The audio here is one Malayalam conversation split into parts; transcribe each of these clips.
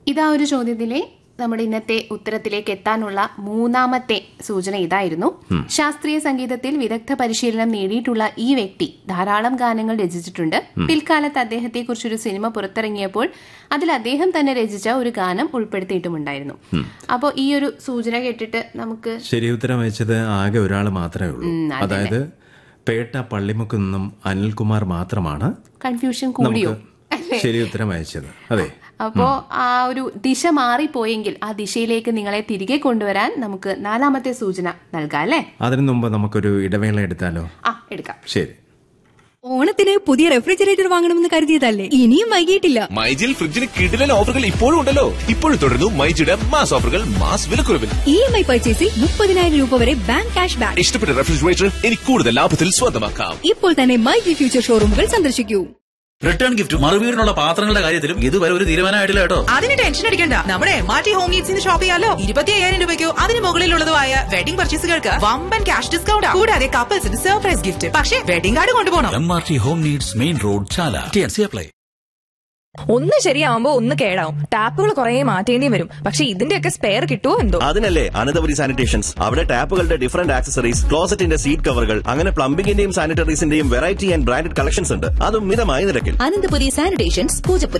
ഇതാ ഒരു ചോദ്യത്തിലെ നമ്മുടെ ഇന്നത്തെ ഉത്തരത്തിലേക്ക് എത്താനുള്ള മൂന്നാമത്തെ സൂചന ഇതായിരുന്നു ശാസ്ത്രീയ സംഗീതത്തിൽ വിദഗ്ധ പരിശീലനം നേടിയിട്ടുള്ള ഈ വ്യക്തി ധാരാളം ഗാനങ്ങൾ രചിച്ചിട്ടുണ്ട് പിൽക്കാലത്ത് അദ്ദേഹത്തെ കുറിച്ചൊരു സിനിമ പുറത്തിറങ്ങിയപ്പോൾ അതിൽ അദ്ദേഹം തന്നെ രചിച്ച ഒരു ഗാനം ഉൾപ്പെടുത്തിയിട്ടുമുണ്ടായിരുന്നു അപ്പോൾ ഈ ഒരു സൂചന കേട്ടിട്ട് നമുക്ക് ശരി ഉത്തരം അയച്ചത് ആകെ ഒരാൾ മാത്രമേ ഉള്ളൂ അതായത് പേട്ട പള്ളിമുക്ക് നിന്നും അനിൽകുമാർ മാത്രമാണ് കൺഫ്യൂഷൻ കൂടിയോ നമുക്ക് ശരി ഉത്തരം അയച്ചത് അതെ അപ്പോ ആ ഒരു ദിശ മാറിപ്പോയെങ്കിൽ ആ ദിശയിലേക്ക് നിങ്ങളെ തിരികെ കൊണ്ടുവരാൻ നമുക്ക് നാലാമത്തെ സൂചന നൽകാം അല്ലേ അതിനു മുമ്പ് നമുക്കൊരു ഇടവേള എടുത്താലോ ആ എടുക്കാം ശരി ഓണത്തിന് പുതിയ റെഫ്രിജറേറ്റർ വാങ്ങണമെന്ന് കരുതിയതല്ലേ ഇനിയും വൈകിയിട്ടില്ല മൈജിൽ ഫ്രിഡ്ജിന് കിടിലൻ ഓഫറുകൾ ഇപ്പോഴും ഉണ്ടല്ലോ ഇപ്പോഴും തുടരുന്നു മൈജിയുടെ മാസ് ഓഫറുകൾ മാസ് വിലക്കുറവിൽ ഇ എം ഐ പർച്ചേസിൽ മുപ്പതിനായിരം രൂപ വരെ ബാങ്ക് ക്യാഷ് ബാക്ക് ഇഷ്ടപ്പെട്ട റെഫ്രിജറേറ്റർ ഇനി കൂടുതൽ ലാഭത്തിൽ സ്വന്തമാക്കാം ഇപ്പോൾ തന്നെ മൈ ജി ഫ്യൂച്ചർ ഷോറൂമുകൾ സന്ദർശിക്കൂ റിട്ടേൺ ഗിഫ്റ്റ് മറുവീടിനുള്ള പാത്രങ്ങളുടെ കാര്യത്തിലും ഇതുവരെ ഒരു തീരുമാനമായിട്ടില്ല കേട്ടോ അതിന് ടെൻഷൻ അടിക്കണ്ട നമ്മുടെ മാറ്റി ഹോം നീഡ്സിന് ഷോപ്പ് ചെയ്യാലോ ഇരുപത്തി അയ്യായിരം രൂപയ്ക്കോ അതിന് മുകളിലുള്ളതുമായ വെഡിംഗ് പർച്ചേസുകൾക്ക് വമ്പൻ ക്യാഷ് ഡിസ്കൗണ്ട് കൂടാതെ കപ്പിൾസിന് സർപ്രൈസ് ഗിഫ്റ്റ് പക്ഷേ വെഡിംഗ് കാർഡ് കൊണ്ടുപോകണം M R T home needs main road Chala T N C apply ഒന്ന് ശരിയാവുമ്പോ ഒന്ന് കേടാവും ടാപ്പുകൾ കുറെ മാറ്റേണ്ടി വരും പക്ഷെ ഇതിന്റെയൊക്കെ സ്പെയർ കിട്ടുമോ എന്തോ അതിനല്ലേ അനന്തപുരി സാനിറ്റേഷൻസ് അവിടെ ടാപ്പുകളുടെ ഡിഫറന്റ് ആക്സസറീസ് ക്ലോസറ്റിന്റെ സീറ്റ് കവറുകൾ അങ്ങനെ പ്ലംബിംഗിന്റെയും സാനിറ്ററീസിന്റെയും വെറൈറ്റി ആൻഡ് ബ്രാൻഡഡ് കളക്ഷൻസ് ഉണ്ട് അതും മിതമായ നിരക്കിൽ അനന്തപുരി സാനിറ്റേഷൻസ് പൂജപ്പുര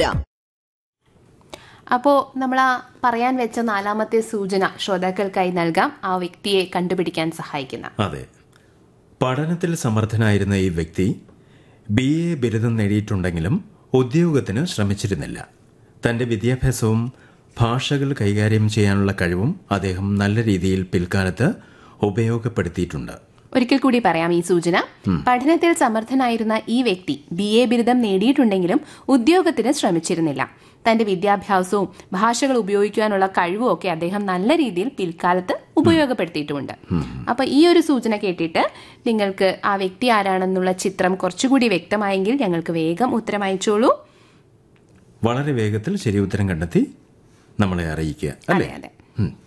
അപ്പോൾ നമ്മൾ ആ പറയാൻ വെച്ച നാലാമത്തെ സൂചന ശ്രോതാക്കൾക്കായി നൽകാം ആ വ്യക്തിയെ കണ്ടുപിടിക്കാൻ സഹായിക്കുന്ന അതെ പഠനത്തിൽ സമർത്ഥനായിരുന്ന ഈ വ്യക്തി ബി എ ബിരുദം നേടിയിട്ടുണ്ടെങ്കിലും ഉദ്യോഗത്തിന് ശ്രമിച്ചിരുന്നില്ല തന്റെ വിദ്യാഭ്യാസവും ഭാഷകൾ കൈകാര്യം ചെയ്യാനുള്ള കഴിവും അദ്ദേഹം നല്ല രീതിയിൽ പിൽക്കാലത്ത് ഉപയോഗപ്പെടുത്തിയിട്ടുണ്ട് ഒരിക്കൽ കൂടി പറയാം ഈ സൂചന പഠനത്തിൽ സമർത്ഥനായിരുന്ന ഈ വ്യക്തി ബി എ ബിരുദം നേടിയിട്ടുണ്ടെങ്കിലും ഉദ്യോഗത്തിന് ശ്രമിച്ചിരുന്നില്ല തന്റെ വിദ്യാഭ്യാസവും ഭാഷകൾ ഉപയോഗിക്കുവാനുള്ള കഴിവും ഒക്കെ അദ്ദേഹം നല്ല രീതിയിൽ പിൽക്കാലത്ത് ഉപയോഗപ്പെടുത്തിയിട്ടുമുണ്ട് അപ്പൊ ഈ ഒരു സൂചന കേട്ടിട്ട് നിങ്ങൾക്ക് ആ വ്യക്തി ആരാണെന്നുള്ള ചിത്രം കുറച്ചുകൂടി വ്യക്തമായെങ്കിൽ ഞങ്ങൾക്ക് വേഗം ഉത്തരം അയച്ചോളൂ വളരെ വേഗത്തിൽ ശരി ഉത്തരം കണ്ടെത്തി നമ്മളെ അറിയിക്കുക അല്ലേ അതെ അതെ ഉം.